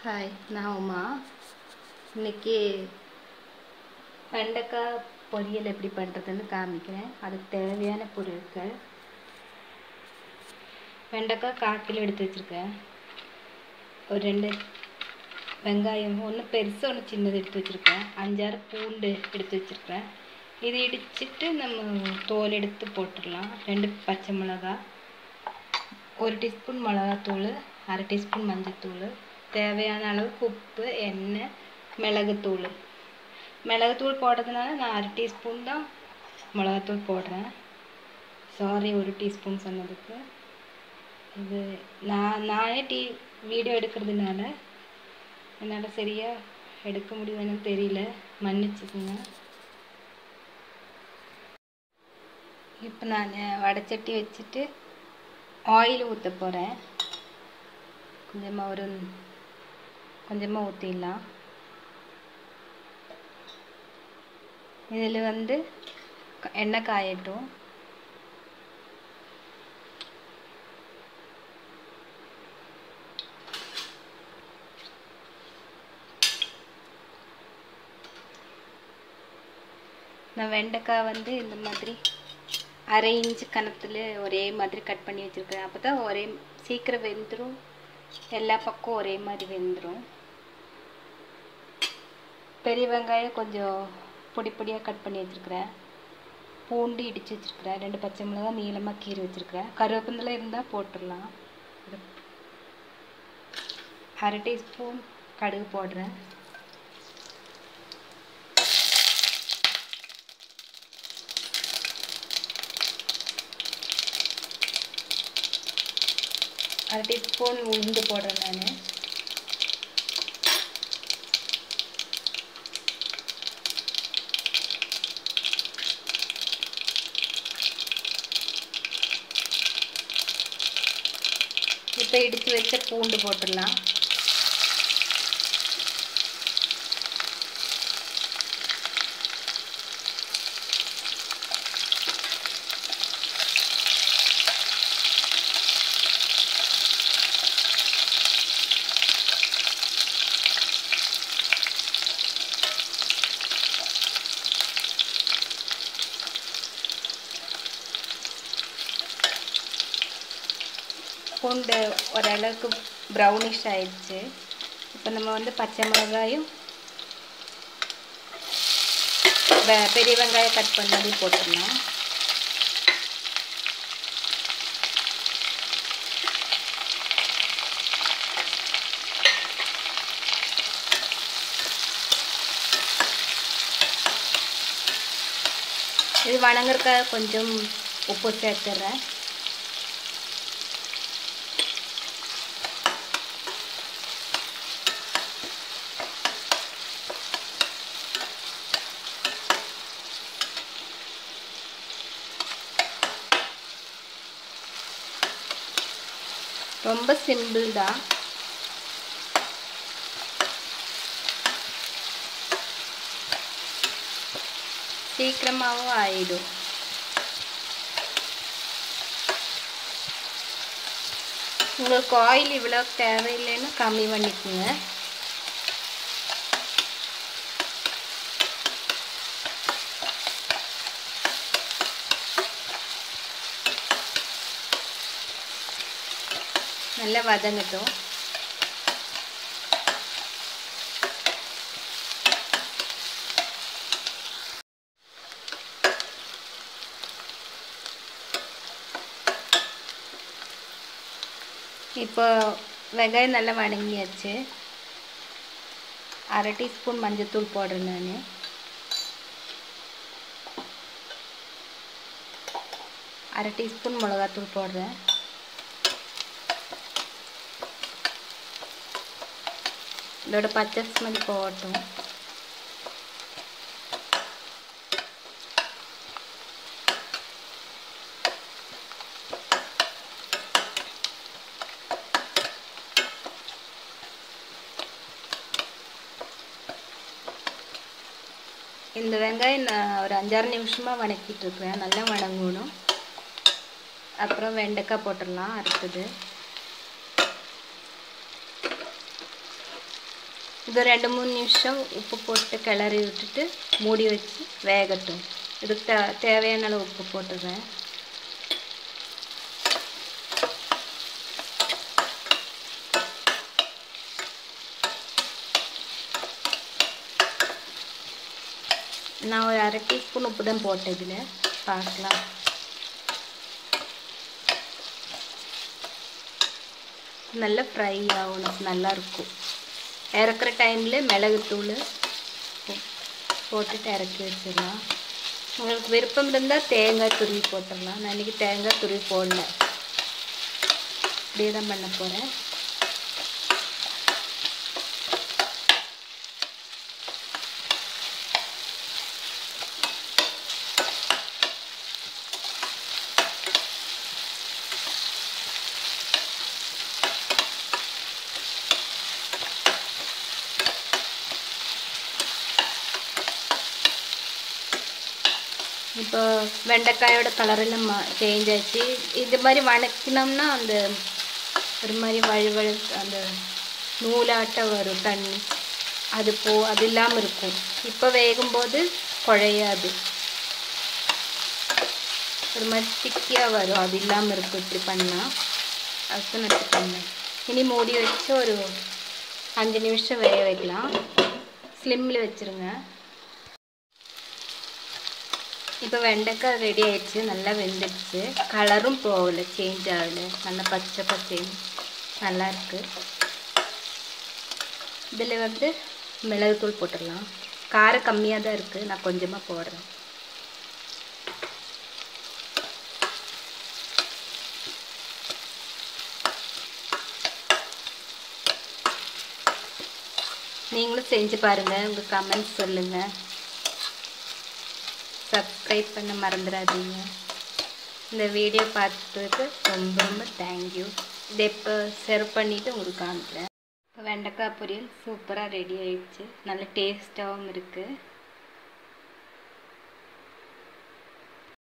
hi நான் உமா இன்னைக்கு வெண்டைக்காய் பொரியல் எப்படி பண்ணுறதுன்னு காமிக்கிறேன் அதுக்கு தேவையான பொருட்கள் வெண்டைக்காய் கால் கிலோ எடுத்து வச்சுருக்கேன் ஒரு ரெண்டு வெங்காயம் ஒன்று பெருசு ஒன்று சின்னது எடுத்து வச்சுருக்கேன் அஞ்சாறு பூண்டு எடுத்து வச்சுருக்கேன் இது இடிச்சிட்டு நம்ம தோல் எடுத்து போட்டுடலாம் ரெண்டு பச்சை மிளகா ஒரு டீஸ்பூன் மிளகாத்தூள் அரை டீஸ்பூன் மஞ்சத்தூள் தேவையான அளவுக்கு உப்பு எண்ணெய் மிளகுத்தூள் மிளகுத்தூள் போடுறதுனால நான் அரை டீஸ்பூன் தான் மிளகாத்தூள் போடுறேன் சாரி ஒரு டீஸ்பூன் சொன்னதுக்கு இது நான் நானே டீ வீடியோ எடுக்கிறதுனால என்னால் சரியாக எடுக்க முடியுதுன்னு தெரியல மன்னிச்சுக்குங்க இப்போ நான் வடைச்சட்டி வச்சுட்டு ஆயில் ஊற்ற போகிறேன் கொஞ்சமாக ஒரு கொஞ்சமாக ஊற்றிடலாம் இதில் வந்து க- எண்ணெய் காயட்டும் நான் வெண்டைக்காய் வந்து இந்த மாதிரி அரை இன்ச்சு கணத்தில் ஒரே மாதிரி கட் பண்ணி வச்சுருக்கேன் அப்போ தான் ஒரே சீக்கிரம் வெந்துடும் எல்லா பக்கம் ஒரே மாதிரி வெந்துடும் பெரிய வெங்காயம் கொஞ்சம் பொடி பொடியாக கட் பண்ணி வச்சுருக்கிறேன் பூண்டு இடித்து வச்சுருக்கிறேன் ரெண்டு பச்சை மிளகாய் நீளமாக கீறி வச்சுருக்கிறேன் கருவேப்பிலை இருந்தால் போட்டுடலாம் அரை டீஸ்பூன் கடுகு போடுறேன் அரை டீஸ்பூன் உளுந்து போடுறேன் நான் இப்போ இடித்து வச்ச பூண்டு போட்டுடலாம் பூண்டு ஓரளவுக்கு ப்ரௌனிஷ் ஆயிடுச்சு இப்போ நம்ம வந்து பச்சை மிளகாயும் வெ- பெரிய வெங்காயம் கட் பண்ணது போட்டுடலாம் இது வணங்குறக்க கொஞ்சம் உப்பு சேர்த்துறேன் ரொம்ப சிம்பிள் தான் சீக்கிரமாகவும் ஆயிடும் உங்களுக்கு ஆயில் இவ்வளோ தேவையில்லைன்னு கம்மி பண்ணிக்கோங்க நல்லா வதங்கட்டும் இப்போ வெங்காயம் நல்லா வதங்கியாச்சு அரை டீஸ்பூன் மஞ்சத்தூள் போடுறேன் நான் அரை டீஸ்பூன் மிளகாத்தூள் போடுறேன் இதோட பச்சை ஸ்மெல் போகட்டும் இந்த வெங்காயம் நான் ஒரு அஞ்சாறு நிமிஷமாக வணக்கிட்டு இருக்கிறேன் நல்லா வணங்கணும் அப்புறம் வெண்டைக்காய் போட்டுடலாம் அடுத்தது இது ரெண்டு மூணு நிமிஷம் உப்பு போட்டு கிளறி விட்டுட்டு மூடி வச்சு வேகட்டும் இதுக்கு தே தேவையான அளவு உப்பு போட்டுடுறேன் நான் ஒரு அரை டீஸ்பூன் உப்பு தான் போட்டேன் இதில் பார்க்கலாம் நல்லா ஃப்ரை ஆகணும் நல்லாயிருக்கும் இறக்குற டைமில் மிளகுத்தூள் போட்டுட்டு இறக்கி வச்சிடலாம் உங்களுக்கு விருப்பம் இருந்தால் தேங்காய் துருவி போட்டுடலாம் நான் இன்றைக்கி தேங்காய் துருவி போடல இப்படியே தான் பண்ண போகிறேன் இப்போ வெண்டைக்காயோட கலரெல்லாம் மா சேஞ்ச் ஆச்சு இது மாதிரி வணக்கினோம்னா அந்த ஒரு மாதிரி வழு அந்த நூலாட்டம் வரும் தண்ணி அது போ அது இல்லாமல் இருக்கும் இப்போ வேகும்போது குழையாது ஒரு மாதிரி திக்கியாக வரும் அது இல்லாமல் இருக்கும் இப்படி பண்ணால் அதுக்கு நட்டு பண்ணேன் இனி மூடி வச்சு ஒரு அஞ்சு நிமிஷம் வேக வைக்கலாம் ஸ்லிம்மில் வச்சுருங்க இப்போ வெண்டைக்காய் ரெடி ஆயிடுச்சு நல்லா வெந்துடுச்சு கலரும் போகல சேஞ்ச் ஆகல நல்லா பச்சை பச்சைன்னு நல்லா இருக்கு இதில் வந்து மிளகுத்தூள் போட்டுடலாம் காரம் கம்மியாக தான் இருக்குது நான் கொஞ்சமாக போடுறேன் நீங்களும் செஞ்சு பாருங்கள் உங்கள் கமெண்ட்ஸ் சொல்லுங்கள் சப்ஸ்கிரைப் பண்ண மறந்துடாதீங்க இந்த வீடியோ பார்த்ததுக்கு ரொம்ப ரொம்ப தேங்க்யூ இதை இப்போ சர்வ் பண்ணிவிட்டு உங்களுக்கு காமிக்கிறேன் இப்போ வெண்டைக்காய் பொரியல் சூப்பராக ரெடி ஆயிடுச்சு நல்ல டேஸ்ட்டாகவும் இருக்குது